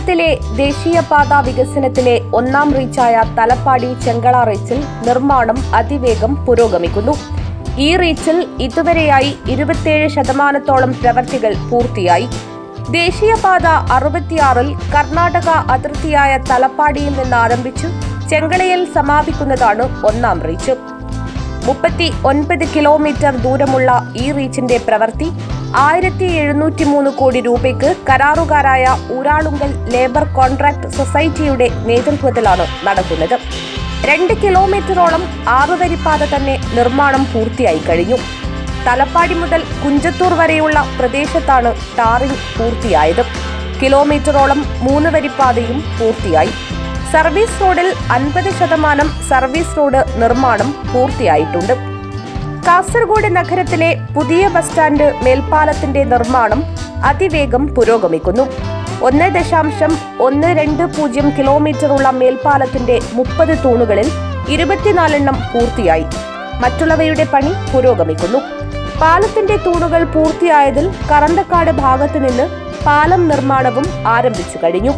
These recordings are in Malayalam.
കേരളത്തിലെ ദേശീയപാത വികസനത്തിലെ ഒന്നാം റീച്ചായ തലപ്പാടി ചെങ്കള റീച്ചിൽ നിർമ്മാണം അതിവേഗം പുരോഗമിക്കുന്നു ഈ റീച്ചിൽ ഇതുവരെയായി ഇരുപത്തിയേഴ് ശതമാനത്തോളം പ്രവർത്തികൾ പൂർത്തിയായി ദേശീയപാത അറുപത്തിയാറിൽ കർണാടക അതിർത്തിയായ തലപ്പാടിയിൽ നിന്ന് ആരംഭിച്ച് ചെങ്കളയിൽ സമാപിക്കുന്നതാണ് ഒന്നാം റീച്ച് മുപ്പത്തി ഒൻപത് കിലോമീറ്റർ ദൂരമുള്ള ഈ റീച്ചിന്റെ പ്രവൃത്തി ആയിരത്തി എഴുന്നൂറ്റി മൂന്ന് കോടി രൂപയ്ക്ക് കരാറുകാരായ ഊരാളുങ്കൽ ലേബർ കോൺട്രാക്ട് സൊസൈറ്റിയുടെ നേതൃത്വത്തിലാണ് നടക്കുന്നത് രണ്ട് കിലോമീറ്ററോളം ആറുവരിപ്പാത തന്നെ നിർമ്മാണം പൂർത്തിയായി കഴിഞ്ഞു തലപ്പാടി മുതൽ കുഞ്ചത്തൂർ വരെയുള്ള പ്രദേശത്താണ് ടാറിംഗ് പൂർത്തിയായത് കിലോമീറ്ററോളം മൂന്ന് വരിപ്പാതയും പൂർത്തിയായി സർവീസ് റോഡിൽ അൻപത് ശതമാനം സർവീസ് റോഡ് നിർമ്മാണം പൂർത്തിയായിട്ടുണ്ട് കാസർഗോഡ് നഗരത്തിലെ പുതിയ ബസ് സ്റ്റാൻഡ് മേൽപ്പാലത്തിന്റെ നിർമ്മാണം അതിവേഗം പുരോഗമിക്കുന്നു ഒന്ന് ദശാംശം ഒന്ന് രണ്ട് പൂജ്യം കിലോമീറ്ററുള്ള മേൽപ്പാലത്തിന്റെ മുപ്പത് തൂണുകളിൽ ഇരുപത്തിനാലെണ്ണം പൂർത്തിയായി മറ്റുള്ളവയുടെ പണി പുരോഗമിക്കുന്നു പാലത്തിന്റെ തൂണുകൾ പൂർത്തിയായതിൽ കറന്തക്കാട് ഭാഗത്തു നിന്ന് പാലം നിർമ്മാണവും ആരംഭിച്ചു കഴിഞ്ഞു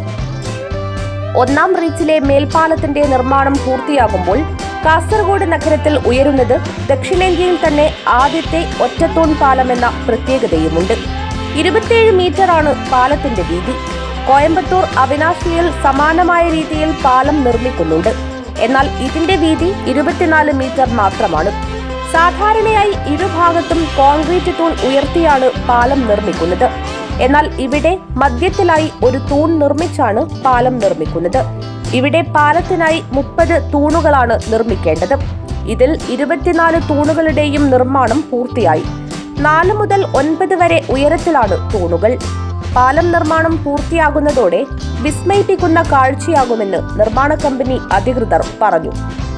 ഒന്നാം റീച്ചിലെ മേൽപ്പാലത്തിന്റെ നിർമ്മാണം പൂർത്തിയാകുമ്പോൾ കാസർഗോഡ് നഗരത്തിൽ ഉയരുന്നത് ദക്ഷിണേന്ത്യയിൽ തന്നെ ആദ്യത്തെ ഒറ്റത്തൂൺ പാലമെന്ന പ്രത്യേകതയുമുണ്ട് ഇരുപത്തിയേഴ് മീറ്ററാണ് പാലത്തിന്റെ വീതി കോയമ്പത്തൂർ അവിനാശിയിൽ സമാനമായ രീതിയിൽ പാലം നിർമ്മിക്കുന്നുണ്ട് എന്നാൽ ഇതിന്റെ വീതി ഇരുപത്തിനാല് മീറ്റർ മാത്രമാണ് സാധാരണയായി ഇരുഭാഗത്തും കോൺക്രീറ്റ് തൂൺ ഉയർത്തിയാണ് പാലം നിർമ്മിക്കുന്നത് എന്നാൽ ഇവിടെ മധ്യത്തിലായി ഒരു തൂൺ നിർമ്മിച്ചാണ് പാലം നിർമ്മിക്കുന്നത് ഇവിടെ പാലത്തിനായി മുപ്പത് തൂണുകളാണ് നിർമ്മിക്കേണ്ടത് ഇതിൽ ഇരുപത്തിനാല് തൂണുകളുടെയും നിർമ്മാണം പൂർത്തിയായി നാല് മുതൽ ഒൻപത് വരെ ഉയരത്തിലാണ് തൂണുകൾ പാലം നിർമ്മാണം പൂർത്തിയാകുന്നതോടെ വിസ്മയിപ്പിക്കുന്ന കാഴ്ചയാകുമെന്ന് നിർമ്മാണ കമ്പനി അധികൃതർ പറഞ്ഞു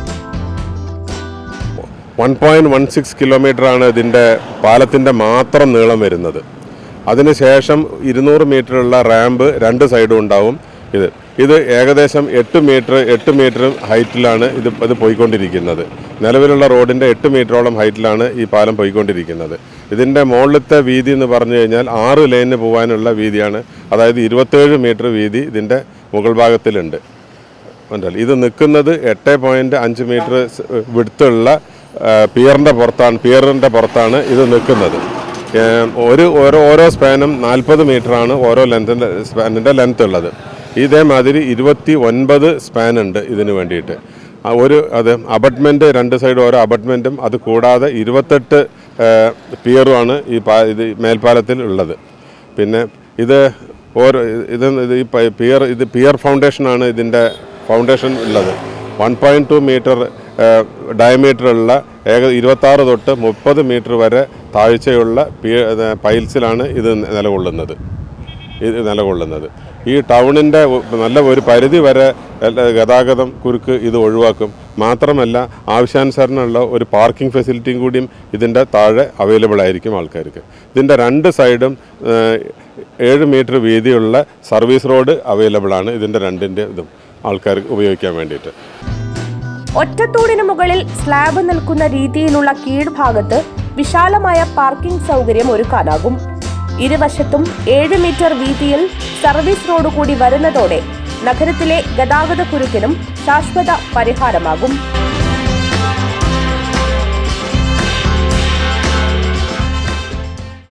വൺ പോയിൻറ്റ് വൺ സിക്സ് കിലോമീറ്ററാണ് ഇതിൻ്റെ പാലത്തിൻ്റെ മാത്രം നീളം വരുന്നത് അതിനുശേഷം ഇരുന്നൂറ് മീറ്ററുള്ള റാമ്പ് രണ്ട് സൈഡും ഉണ്ടാവും ഇത് ഇത് ഏകദേശം എട്ട് മീറ്റർ എട്ട് മീറ്റർ ഹൈറ്റിലാണ് ഇത് ഇത് പോയിക്കൊണ്ടിരിക്കുന്നത് നിലവിലുള്ള റോഡിൻ്റെ എട്ട് മീറ്ററോളം ഹൈറ്റിലാണ് ഈ പാലം പോയിക്കൊണ്ടിരിക്കുന്നത് ഇതിൻ്റെ മുകളിലത്തെ വീതി എന്ന് പറഞ്ഞു കഴിഞ്ഞാൽ ആറ് ലൈനിന് പോകാനുള്ള വീതിയാണ് അതായത് ഇരുപത്തേഴ് മീറ്റർ വീതി ഇതിൻ്റെ മുകൾ ഭാഗത്തിലുണ്ട് മനസ്സിലായി ഇത് നിൽക്കുന്നത് എട്ട് പോയിൻറ്റ് അഞ്ച് മീറ്റർ വിടുത്തുള്ള പിയറിൻ്റെ പുറത്താണ് പിയറിൻ്റെ പുറത്താണ് ഇത് നിൽക്കുന്നത് ഏം, ഒരു ഓരോ ഓരോ സ്പാനും നാൽപ്പത് മീറ്ററാണ് ഓരോ ലെങ്തിൻ്റെ സ്പാനിൻ്റെ ലെങ്ത് ഉള്ളത് ഇതേമാതിരി ഇരുപത്തി ഒൻപത് സ്പാൻ ഉണ്ട് ഇതിന് വേണ്ടിയിട്ട് ആ ഒരു അത് അബട്ട്മെൻറ്റ് രണ്ട് സൈഡ് ഓരോ അബട്ട്മെൻറ്റും അത് കൂടാതെ ഇരുപത്തെട്ട് പിയറുമാണ് ഈ പാ ഇത് മേൽപ്പാലത്തിൽ ഉള്ളത് പിന്നെ ഇത് ഓരോ ഇത് ഇത് ഈ പ- പിയർ ഇത് പിയർ ഫൗണ്ടേഷനാണ് ഇതിൻ്റെ ഫൗണ്ടേഷൻ ഉള്ളത് വൺ പോയിൻറ്റ് ടു മീറ്റർ ഡയമീറ്ററുള്ള ഏക ഇരുപത്താറ് തൊട്ട് മുപ്പത് മീറ്റർ വരെ താഴ്ചയുള്ള പിയ പൈൽസിലാണ് ഇത് നിലകൊള്ളുന്നത് ഇത് നിലകൊള്ളുന്നത് ഈ ടൗണിൻ്റെ നല്ല ഒരു പരിധി വരെ എല്ലാ ഗതാഗതം കുരുക്ക് ഇത് ഒഴിവാക്കും മാത്രമല്ല ആവശ്യാനുസരണമുള്ള ഒരു പാർക്കിംഗ് ഫെസിലിറ്റിയും കൂടിയും ഇതിൻ്റെ താഴെ അവൈലബിൾ ആയിരിക്കും ആൾക്കാർക്ക് ഇതിൻ്റെ രണ്ട് സൈഡും ഏഹ്, ഏഴ് മീറ്റർ വീതിയുള്ള സർവീസ് റോഡ് അവൈലബിൾ ആണ് ഇതിൻ്റെ രണ്ടിൻ്റെ ഇതും ആൾക്കാർക്ക് ഉപയോഗിക്കാൻ വേണ്ടിയിട്ട് ഒറ്റത്തൂണിന് മുകളിൽ സ്ലാബ് നിൽക്കുന്ന രീതിയിലുള്ള കീഴ്ഭാഗത്ത് വിശാലമായ പാർക്കിംഗ് സൗകര്യം ഒരുക്കാനാകും ഇരുവശത്തും ഏഴ് മീറ്റർ വീതിയിൽ സർവീസ് റോഡ് കൂടി വരുന്നതോടെ നഗരത്തിലെ ഗതാഗത കുരുക്കിനും ശാശ്വത പരിഹാരമാകും